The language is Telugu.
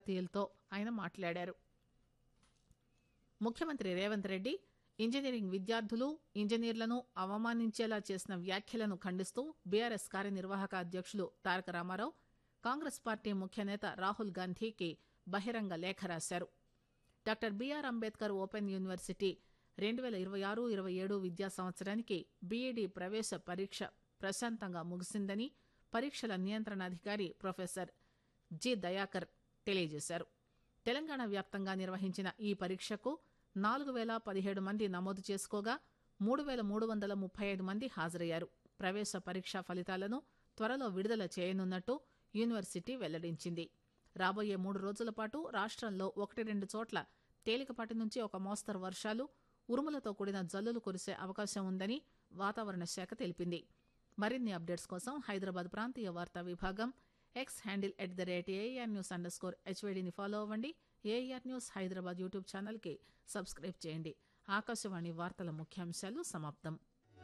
తీలతో ఆయన మాట్లాడారు ముఖ్యమంత్రి రేవంత్ రెడ్డి ఇంజనీరింగ్ విద్యార్థులు ఇంజనీర్లను అవమానించేలా చేసిన వ్యాఖ్యలను ఖండిస్తూ బీఆర్ఎస్ కార్యనిర్వాహక అధ్యకులు తారక రామారావు కాంగ్రెస్ పార్టీ ముఖ్య నేత రాహుల్ గాంధీకి బహిరంగ లేఖ రాశారు doctor BR Ambedkar open university రెండు పేల ఇరవై ఆరు ఇరవై ఏడు విద్యా సంవత్సరానికి బీఈడీ ప్రవేశ పరీక్ష ప్రశాంతంగా ముగిసిందని పరీక్షల నియంత్రణాధికారి ప్రొఫెసర్ జి దయాకర్ తెలియజేశారు తెలంగాణ వ్యాప్తంగా నిర్వహించిన ఈ పరీక్షకు నాలుగు పేల పదిహేడు మంది నమోదు చేసుకోగా మూడు పేల మూడు వందల ముప్పై ఐదు మంది హాజరయ్యారు ప్రవేశ పరీక్ష ఫలితాలను త్వరలో విడుదల చేయనున్నట్టు యూనివర్సిటీ వెల్లడించింది రాబోయే మూడు రోజుల పాటు రాష్టంలో ఒకటి రెండు చోట్ల తేలికపాటి నుంచి ఒక మోస్తరు వర్షాలు ఉరుములతో కూడిన జల్లులు కురిసే అవకాశం ఉందని వాతావరణ శాఖ తెలిపింది మరిన్ని అప్డేట్స్ కోసం హైదరాబాద్ ప్రాంతీయ వార్తా విభాగం X handle at the rate AR news underscore స్కోర్ హెచ్వైడిని ఫాలో అవ్వండి ఏఆర్ న్యూస్ హైదరాబాద్ యూట్యూబ్ ఛానల్కి సబ్స్క్రైబ్ చేయండి ఆకాశవాణి వార్తల ముఖ్యాంశాలు సమాప్తం